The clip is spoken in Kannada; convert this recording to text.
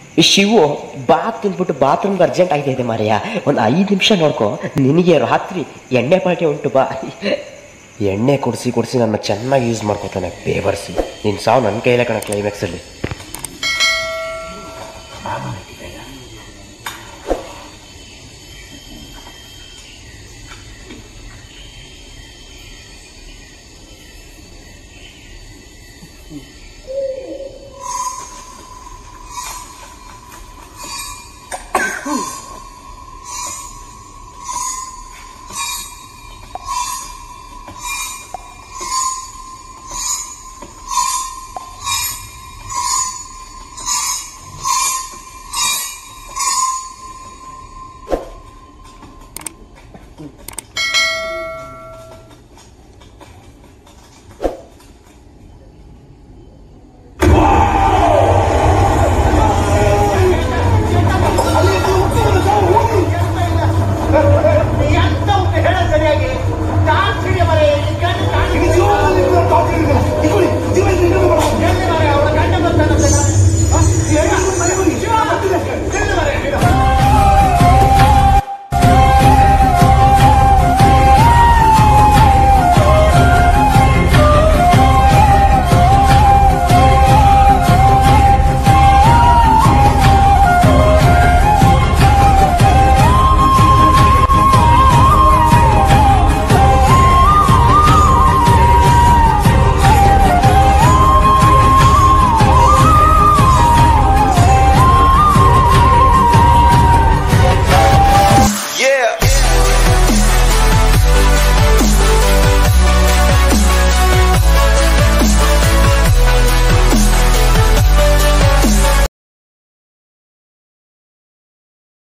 ಈ ಶಿವು ಬಾತ್ ತಿಂದ್ಬಿಟ್ಟು ಬಾತ್ರೂಮ್ಗೆ ಅರ್ಜೆಂಟ್ ಆಗಿದೆ ಮಾರಯ್ಯ ಒಂದು ಐದು ನಿಮಿಷ ನೋಡ್ಕೊ ನಿನಗೆ ರಾತ್ರಿ ಎಣ್ಣೆ ಪಾರ್ಟಿ ಉಂಟು ಬಾ ಎಣ್ಣೆ ಕೊಡಿಸಿ ಕೊಡಿಸಿ ನನ್ನ ಚೆನ್ನಾಗಿ ಯೂಸ್ ಮಾಡ್ಕೊತಾನೆ ಬೇವರ್ಸಿ ನಿನ್ನ ಸಾವು ನನ್ನ ಕೈಲೇ ಕಣ ಕ್ಲೈಮ್ಯಾಕ್ಸಲ್ಲಿ